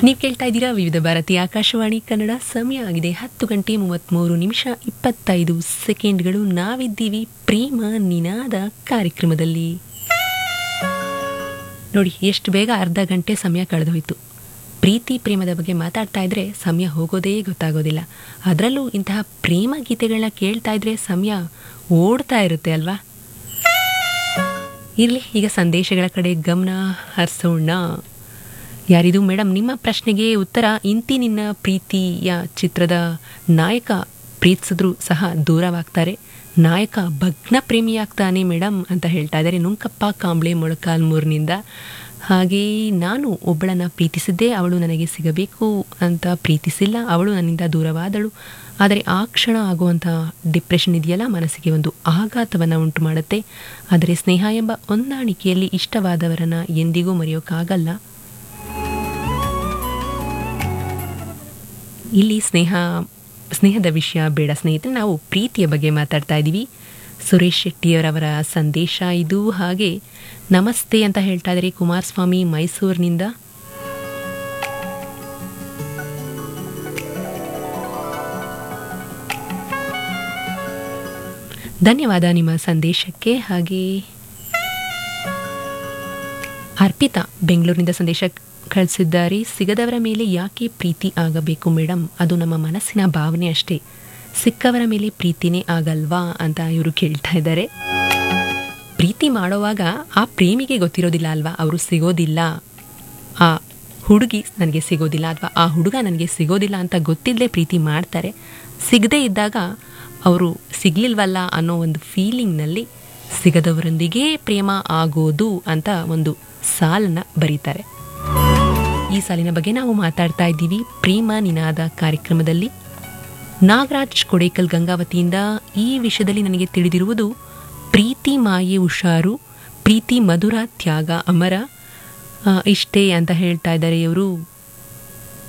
ನೀವು ಕೇಳ್ತಾ ಇದ್ದೀರಾ ವಿವಿಧ ಭಾರತಿ ಆಕಾಶವಾಣಿ ಕನ್ನಡ ಸಮಯ ಆಗಿದೆ ಹತ್ತು ಗಂಟೆ ಮೂವತ್ತ್ಮೂರು ನಿಮಿಷ ಇಪ್ಪತ್ತೈದು ಸೆಕೆಂಡ್ಗಳು ನಾವಿದ್ದೀವಿ ಪ್ರೇಮ ನಿನಾದ ಕಾರ್ಯಕ್ರಮದಲ್ಲಿ ನೋಡಿ ಎಷ್ಟು ಬೇಗ ಅರ್ಧ ಗಂಟೆ ಸಮಯ ಕಳೆದೋಯ್ತು ಪ್ರೀತಿ ಪ್ರೇಮದ ಬಗ್ಗೆ ಮಾತಾಡ್ತಾ ಇದ್ರೆ ಸಮಯ ಹೋಗೋದೇ ಗೊತ್ತಾಗೋದಿಲ್ಲ ಅದರಲ್ಲೂ ಇಂತಹ ಪ್ರೇಮ ಗೀತೆಗಳನ್ನ ಕೇಳ್ತಾ ಇದ್ರೆ ಸಮಯ ಓಡ್ತಾ ಇರುತ್ತೆ ಅಲ್ವಾ ಇರಲಿ ಈಗ ಸಂದೇಶಗಳ ಕಡೆ ಗಮನ ಹರಿಸೋಣ ಯಾರಿದು ಮೇಡಮ್ ನಿಮ್ಮ ಪ್ರಶ್ನೆಗೆ ಉತ್ತರ ಇಂತಿ ನಿನ್ನ ಪ್ರೀತಿಯ ಚಿತ್ರದ ನಾಯಕ ಪ್ರೀತಿಸಿದ್ರು ಸಹ ದೂರವಾಗ್ತಾರೆ ನಾಯಕ ಭಗ್ನ ಪ್ರೇಮಿಯಾಗ್ತಾನೆ ಮೇಡಮ್ ಅಂತ ಹೇಳ್ತಾ ಇದ್ದಾರೆ ನುಂಕಪ್ಪ ಕಾಂಬ್ಳೆ ಮೊಳಕಾಲ್ಮೂರ್ನಿಂದ ಹಾಗೆ ನಾನು ಒಬ್ಬಳನ್ನ ಪ್ರೀತಿಸಿದ್ದೆ ಅವಳು ನನಗೆ ಸಿಗಬೇಕು ಅಂತ ಪ್ರೀತಿಸಿಲ್ಲ ಅವಳು ನನ್ನಿಂದ ದೂರವಾದಳು ಆದರೆ ಆ ಕ್ಷಣ ಆಗುವಂಥ ಡಿಪ್ರೆಷನ್ ಇದೆಯಲ್ಲ ಮನಸ್ಸಿಗೆ ಒಂದು ಆಘಾತವನ್ನು ಉಂಟು ಮಾಡುತ್ತೆ ಆದರೆ ಸ್ನೇಹ ಎಂಬ ಹೊಂದಾಣಿಕೆಯಲ್ಲಿ ಇಷ್ಟವಾದವರನ್ನ ಎಂದಿಗೂ ಮರೆಯೋಕ್ಕಾಗಲ್ಲ ಇಲ್ಲಿ ಸ್ನೇಹ ಸ್ನೇಹದ ವಿಷಯ ಬೇಡ ಸ್ನೇಹಿತರೆ ನಾವು ಪ್ರೀತಿಯ ಬಗ್ಗೆ ಮಾತಾಡ್ತಾ ಇದ್ದೀವಿ ಸುರೇಶ್ ಶೆಟ್ಟಿಯವರವರ ಸಂದೇಶ ಇದು ಹಾಗೆ ನಮಸ್ತೆ ಅಂತ ಹೇಳ್ತಾ ಇದ್ದಾರೆ ಕುಮಾರಸ್ವಾಮಿ ಮೈಸೂರಿನಿಂದ ಧನ್ಯವಾದ ನಿಮ್ಮ ಸಂದೇಶಕ್ಕೆ ಹಾಗೆ ಅರ್ಪಿತಾ ಬೆಂಗಳೂರಿನಿಂದ ಸಂದೇಶ ಕಳಿಸಿದ್ದಾರೆ ಸಿಗದವರ ಮೇಲೆ ಯಾಕೆ ಪ್ರೀತಿ ಆಗಬೇಕು ಮೇಡಮ್ ಅದು ನಮ್ಮ ಮನಸ್ಸಿನ ಭಾವನೆ ಅಷ್ಟೇ ಸಿಕ್ಕವರ ಮೇಲೆ ಪ್ರೀತಿನೇ ಆಗಲ್ವಾ ಅಂತ ಇವರು ಕೇಳ್ತಾ ಇದ್ದಾರೆ ಪ್ರೀತಿ ಮಾಡೋವಾಗ ಆ ಪ್ರೇಮಿಗೆ ಗೊತ್ತಿರೋದಿಲ್ಲ ಅಲ್ವಾ ಅವರು ಸಿಗೋದಿಲ್ಲ ಆ ಹುಡುಗಿ ನನಗೆ ಸಿಗೋದಿಲ್ಲ ಅಥವಾ ಆ ಹುಡುಗ ನನಗೆ ಸಿಗೋದಿಲ್ಲ ಅಂತ ಗೊತ್ತಿಲ್ಲದೆ ಪ್ರೀತಿ ಮಾಡ್ತಾರೆ ಸಿಗದೇ ಇದ್ದಾಗ ಅವರು ಸಿಗ್ಲಿಲ್ವಲ್ಲ ಅನ್ನೋ ಒಂದು ಫೀಲಿಂಗ್ನಲ್ಲಿ ಸಿಗದವರೊಂದಿಗೆ ಪ್ರೇಮ ಆಗೋದು ಅಂತ ಒಂದು ಸಾಲನ್ನು ಬರೀತಾರೆ ಈ ಸಾಲಿನ ಬಗ್ಗೆ ನಾವು ಮಾತಾಡ್ತಾ ಇದ್ದೀವಿ ಪ್ರೇಮ ನಿನಾದ ಕಾರ್ಯಕ್ರಮದಲ್ಲಿ ನಾಗರಾಜ್ ಕೊಡೇಕಲ್ ಗಂಗಾವತಿಯಿಂದ ಈ ವಿಷಯದಲ್ಲಿ ನನಗೆ ತಿಳಿದಿರುವುದು ಪ್ರೀತಿ ಮಾಯೆ ಹುಷಾರು ಪ್ರೀತಿ ಮಧುರ ತ್ಯಾಗ ಅಮರ ಆ, ಇಷ್ಟೇ ಅಂತ ಹೇಳ್ತಾ ಇದ್ದಾರೆ ಇವರು